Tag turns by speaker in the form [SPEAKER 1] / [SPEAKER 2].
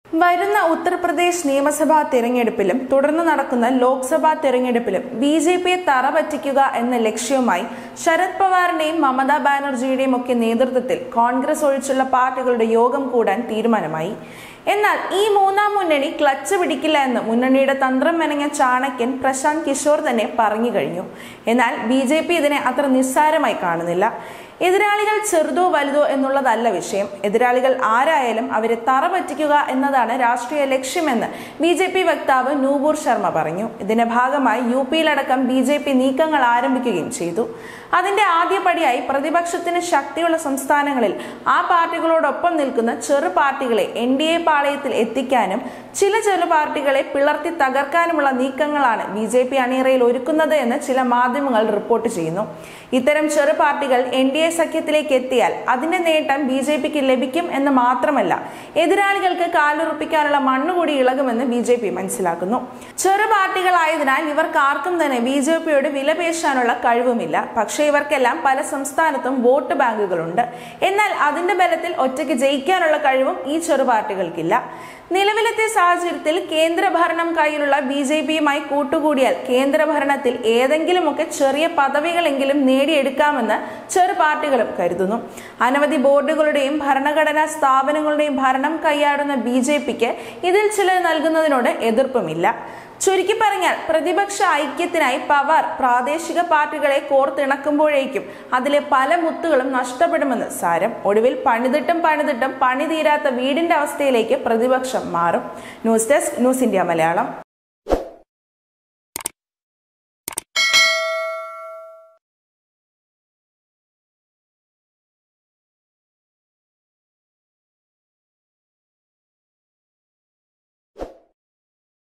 [SPEAKER 1] വരുന്ന ഉത്തർപ്രദേശ് നിയമസഭാ തിരഞ്ഞെടുപ്പിലും തുടർന്ന് നടക്കുന്ന ലോക്സഭാ തിരഞ്ഞെടുപ്പിലും ബി ജെ പിയെ തറപറ്റിക്കുക എന്ന ലക്ഷ്യവുമായി ശരത് പവാറിന്റെയും മമതാ ബാനർജിയുടെയും ഒക്കെ നേതൃത്വത്തിൽ കോൺഗ്രസ് ഒഴിച്ചുള്ള പാർട്ടികളുടെ യോഗം കൂടാൻ തീരുമാനമായി എന്നാൽ ഈ മൂന്നാം മുന്നണി ക്ലച്ച് പിടിക്കില്ല എന്ന് മുന്നണിയുടെ തന്ത്രം മെനഞ്ഞ ചാണക്യൻ പ്രശാന്ത് കിഷോർ തന്നെ പറഞ്ഞു കഴിഞ്ഞു എന്നാൽ ബി ജെ പി ഇതിനെ അത്ര നിസ്സാരമായി കാണുന്നില്ല എതിരാളികൾ ചെറുതോ വലുതോ എന്നുള്ളതല്ല വിഷയം എതിരാളികൾ ആരായാലും അവരെ തറ പറ്റിക്കുക എന്നതാണ് രാഷ്ട്രീയ ലക്ഷ്യമെന്ന് ബി ജെ പി വക്താവ് നൂപൂർ ശർമ്മ പറഞ്ഞു ഇതിന്റെ ഭാഗമായി യു പിയിലടക്കം ബി ജെ പി നീക്കങ്ങൾ ആരംഭിക്കുകയും ചെയ്തു അതിന്റെ ആദ്യപടിയായി പ്രതിപക്ഷത്തിന് ശക്തിയുള്ള സംസ്ഥാനങ്ങളിൽ ആ പാർട്ടികളോടൊപ്പം നിൽക്കുന്ന ചെറു പാർട്ടികളെ എൻ ഡി എ പാളയത്തിൽ എത്തിക്കാനും ചില ചെറു പാർട്ടികളെ പിളർത്തി തകർക്കാനുമുള്ള നീക്കങ്ങളാണ് ബി ജെ പി അണിയറയിൽ ഒരുക്കുന്നത് എന്ന് ചില മാധ്യമങ്ങൾ റിപ്പോർട്ട് ചെയ്യുന്നു ഇത്തരം ചെറു പാർട്ടികൾ എൻ ഡി എ സഖ്യത്തിലേക്ക് എത്തിയാൽ അതിന്റെ നേട്ടം ബി ജെ പിക്ക് ലഭിക്കും എന്ന് മാത്രമല്ല എതിരാളികൾക്ക് കാലുറപ്പിക്കാനുള്ള മണ്ണുകൂടി ഇളകുമെന്ന് ബി ജെ പി മനസ്സിലാക്കുന്നു ചെറു പാർട്ടികളായതിനാൽ ഇവർക്ക് ആർക്കും തന്നെ ബി ജെ പിയോട് വിലപേശാനുള്ള കഴിവുമില്ല പക്ഷേ ഇവർക്കെല്ലാം പല സംസ്ഥാനത്തും വോട്ട് ബാങ്കുകളുണ്ട് എന്നാൽ അതിന്റെ ബലത്തിൽ ഒറ്റയ്ക്ക് ജയിക്കാനുള്ള കഴിവും ഈ ചെറു പാർട്ടികൾക്കില്ല നിലവിലത്തെ സാഹചര്യത്തിൽ കേന്ദ്രഭരണം കയ്യിലുള്ള ബി ജെ പിയുമായി കൂട്ടുകൂടിയാൽ കേന്ദ്രഭരണത്തിൽ ഏതെങ്കിലുമൊക്കെ ചെറിയ പദവികളെങ്കിലും നേടിയെടുക്കാമെന്ന് ചെറു പാർട്ടികളും കരുതുന്നു അനവധി ബോർഡുകളുടെയും ഭരണഘടനാ സ്ഥാപനങ്ങളുടെയും ഭരണം കൈയാടുന്ന ബി ജെ പിക്ക് ഇതിൽ ചിലത് നൽകുന്നതിനോട് എതിർപ്പുമില്ല ചുരുക്കി പറഞ്ഞാൽ പ്രതിപക്ഷ ഐക്യത്തിനായി പവർ പ്രാദേശിക പാർട്ടികളെ കോർത്തിണക്കുമ്പോഴേക്കും അതിലെ പല മുത്തുകളും നഷ്ടപ്പെടുമെന്ന് സാരം ഒടുവിൽ പണിതിട്ടും പണിതിട്ടും പണി തീരാത്ത വീടിന്റെ അവസ്ഥയിലേക്ക് പ്രതിപക്ഷം മാറും news desk news India Malayalam